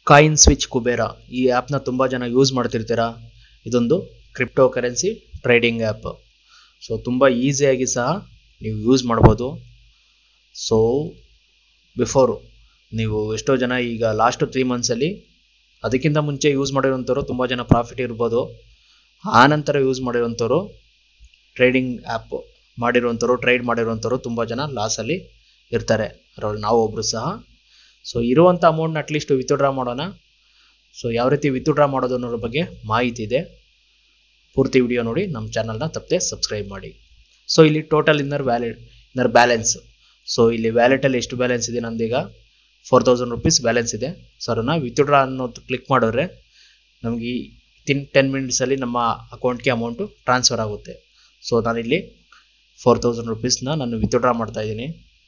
coin switch Kubera ಈ ಆ್ಯಪ್ನ ತುಂಬ ಜನ ಯೂಸ್ ಮಾಡ್ತಿರ್ತೀರಾ ಇದೊಂದು cryptocurrency trading app so ತುಂಬ ಈಸಿಯಾಗಿ ಸಹ ನೀವು ಯೂಸ್ ಮಾಡ್ಬೋದು ಸೊ ಬಿಫೋರು ನೀವು ಎಷ್ಟೋ ಜನ ಈಗ ಲಾಸ್ಟ್ ತ್ರೀ ಮಂತ್ಸಲ್ಲಿ ಅದಕ್ಕಿಂತ ಮುಂಚೆ ಯೂಸ್ ಮಾಡಿರೋಂಥವ್ರು ತುಂಬ ಜನ ಪ್ರಾಫಿಟ್ ಇರ್ಬೋದು ಆ ನಂತರ ಯೂಸ್ ಮಾಡಿರೋಂಥವ್ರು ಟ್ರೇಡಿಂಗ್ ಆ್ಯಪ್ ಮಾಡಿರುವಂಥವ್ರು ಟ್ರೇಡ್ ಮಾಡಿರುವಂಥವ್ರು ತುಂಬ ಜನ ಲಾಸಲ್ಲಿ ಇರ್ತಾರೆ ಅದರಲ್ಲಿ ನಾವು ಒಬ್ಬರು ಸಹ ಸೊ ಇರುವಂಥ ಅಮೌಂಟ್ನ ಅಟ್ಲೀಸ್ಟ್ ವಿತ್ಡ್ರಾ ಮಾಡೋಣ ಸೊ ಯಾವ ರೀತಿ ವಿತ್ಡ್ರಾ ಮಾಡೋದು ಅನ್ನೋದ್ರ ಬಗ್ಗೆ ಮಾಹಿತಿ ಇದೆ ಪೂರ್ತಿ ವಿಡಿಯೋ ನೋಡಿ ನಮ್ಮ ಚಾನಲ್ನ ತಪ್ಪದೆ ಸಬ್ಸ್ಕ್ರೈಬ್ ಮಾಡಿ ಸೊ ಇಲ್ಲಿ total inner wallet inner balance so ಇಲ್ಲಿ ವ್ಯಾಲೆಟಲ್ಲಿ ಎಷ್ಟು ಬ್ಯಾಲೆನ್ಸ್ ಇದೆ ನಂದೀಗ ಫೋರ್ ತೌಸಂಡ್ ರುಪೀಸ್ ಬ್ಯಾಲೆನ್ಸ್ ಇದೆ ಸೊ ಅದನ್ನು ವಿತ್ಡ್ರಾ ಅನ್ನೋದು ಕ್ಲಿಕ್ ಮಾಡಿದ್ರೆ ನಮಗೆ ಈ ತಿನ್ ಟೆನ್ ಮಿನಿಟ್ಸಲ್ಲಿ ನಮ್ಮ ಅಕೌಂಟ್ಗೆ ಅಮೌಂಟು ಟ್ರಾನ್ಸ್ಫರ್ ಆಗುತ್ತೆ ಸೊ ನಾನಿಲ್ಲಿ ಫೋರ್ ತೌಸಂಡ್ ರುಪೀಸ್ನ ನಾನು ವಿತ್ಡ್ರಾ ಮಾಡ್ತಾ ಇದ್ದೀನಿ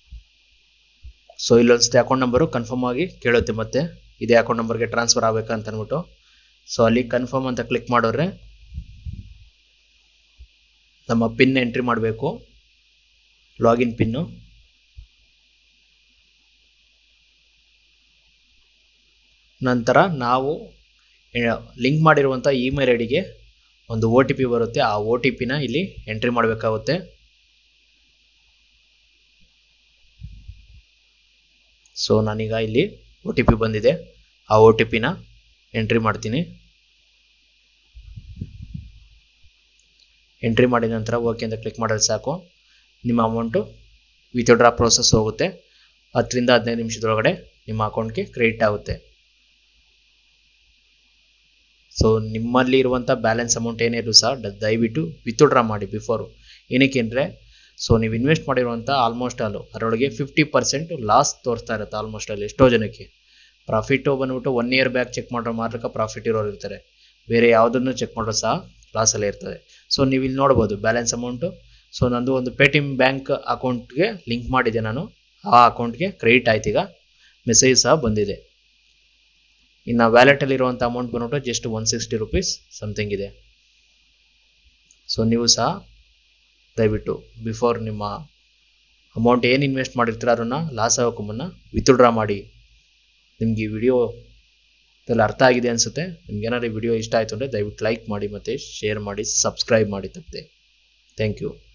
ಸೊ ಇಲ್ಲೊಂದ್ಸತಿ ಅಕೌಂಟ್ ನಂಬರು ಕನ್ಫರ್ಮ್ ಆಗಿ ಕೇಳುತ್ತೆ ಮತ್ತೆ ಇದೇ ಅಕೌಂಟ್ ನಂಬರ್ಗೆ ಟ್ರಾನ್ಸ್ಫರ್ ಆಗಬೇಕಂತ ಅಂದ್ಬಿಟ್ಟು ಸೊ ಅಲ್ಲಿ ಕನ್ಫರ್ಮ್ ಅಂತ ಕ್ಲಿಕ್ ಮಾಡಿದ್ರೆ ನಮ್ಮ ಪಿನ್ ಎಂಟ್ರಿ ಮಾಡಬೇಕು ಲಾಗಿನ್ ಪಿನ್ನು ನಂತರ ನಾವು ಲಿಂಕ್ ಮಾಡಿರುವಂಥ ಇಮೇಲ್ ಐ ಡಿಗೆ ಒಂದು ಒ ಟಿ ಪಿ ಬರುತ್ತೆ ಆ ಒ ಟಿ ಪಿನ ಇಲ್ಲಿ ಎಂಟ್ರಿ ಮಾಡಬೇಕಾಗುತ್ತೆ ಸೊ ನಾನೀಗ ಇಲ್ಲಿ ಒ ಟಿ ಪಿ ಬಂದಿದೆ ಆ ಒ ಟಿ ಪಿನ ಎಂಟ್ರಿ ಮಾಡ್ತೀನಿ ಎಂಟ್ರಿ ಮಾಡಿದ ನಂತರ ಓಕೆ ಅಂತ ಕ್ಲಿಕ್ ಮಾಡಿದ್ರೆ ಸಾಕು ನಿಮ್ಮ ಅಮೌಂಟು ವಿತ್ಡ್ರಾ ಪ್ರೋಸೆಸ್ ಹೋಗುತ್ತೆ ಹತ್ತರಿಂದ ಹದಿನೈದು ನಿಮಿಷದೊಳಗಡೆ ನಿಮ್ಮ ಅಕೌಂಟ್ಗೆ ಕ್ರೆಡಿಟ್ ಆಗುತ್ತೆ ಸೊ ನಿಮ್ಮಲ್ಲಿ ಇರುವಂಥ ಬ್ಯಾಲೆನ್ಸ್ ಅಮೌಂಟ್ ಏನೇ ಇರಲಿ ಸಹ ಡ- ದಯವಿಟ್ಟು ವಿತ್ಡ್ರಾ ಮಾಡಿ ಬಿಫೋರು ಏನಕ್ಕೆ ಅಂದರೆ ಸೊ ನೀವು ಇನ್ವೆಸ್ಟ್ ಮಾಡಿರುವಂಥ ಆಲ್ಮೋಸ್ಟ್ ಆಲು ಅದರೊಳಗೆ ಫಿಫ್ಟಿ ಪರ್ಸೆಂಟ್ ಲಾಸ್ ತೋರಿಸ್ತಾ ಇರುತ್ತೆ ಆಲ್ಮೋಸ್ಟ್ ಅಲ್ಲಿ ಎಷ್ಟೋ ಜನಕ್ಕೆ ಪ್ರಾಫಿಟ್ಟು ಬಂದ್ಬಿಟ್ಟು ಒನ್ ಇಯರ್ ಬ್ಯಾಕ್ ಚೆಕ್ ಮಾಡೋ ಮಾತ್ರಕ್ಕೆ ಪ್ರಾಫಿಟ್ ಇರೋರು ಇರ್ತಾರೆ ಬೇರೆ ಯಾವುದನ್ನು ಚೆಕ್ ಮಾಡೋ ಸಹ ಲಾಸಲ್ಲೇ ಇರ್ತದೆ ಸೊ ನೀವು ಇಲ್ಲಿ ನೋಡ್ಬೋದು ಬ್ಯಾಲೆನ್ಸ್ ಅಮೌಂಟು ಸೊ ನಂದು ಒಂದು ಪೇ ಟಿ ಎಮ್ ಬ್ಯಾಂಕ್ ಅಕೌಂಟ್ಗೆ ಲಿಂಕ್ ಮಾಡಿದೆ ನಾನು ಆ ಅಕೌಂಟ್ಗೆ ಕ್ರೆಡಿಟ್ ಆಯ್ತು ಈಗ ಮೆಸೇಜ್ ಸಹ ಬಂದಿದೆ ಇನ್ನು ವ್ಯಾಲೆಟಲ್ಲಿ ಇರುವಂಥ ಅಮೌಂಟ್ ಬಂದ್ಬಿಟ್ಟು just one sixty rupees something ಇದೆ ಸೊ ನೀವು ಸಹ ದಯವಿಟ್ಟು ಬಿಫೋರ್ ನಿಮ್ಮ ಅಮೌಂಟ್ ಏನು ಇನ್ವೆಸ್ಟ್ ಮಾಡಿರ್ತೀರ ಅದನ್ನು ಲಾಸ್ ಆಗೋಕ್ಕೂ ಮುನ್ನ ವಿತ್ಡ್ರಾ ಮಾಡಿ ನಿಮ್ಗೆ ಈ ವಿಡಿಯೋ ಅರ್ಥ ಆಗಿದೆ ಅನಿಸುತ್ತೆ ನಿಮ್ಗೆ ಏನಾದ್ರು ಈ ವಿಡಿಯೋ ಇಷ್ಟ ಆಯಿತು ಅಂದರೆ ದಯವಿಟ್ಟು ಲೈಕ್ ಮಾಡಿ ಮತ್ತು ಶೇರ್ ಮಾಡಿ ಸಬ್ಸ್ಕ್ರೈಬ್ ಮಾಡಿ ತಪ್ಪದೆ ಥ್ಯಾಂಕ್ ಯು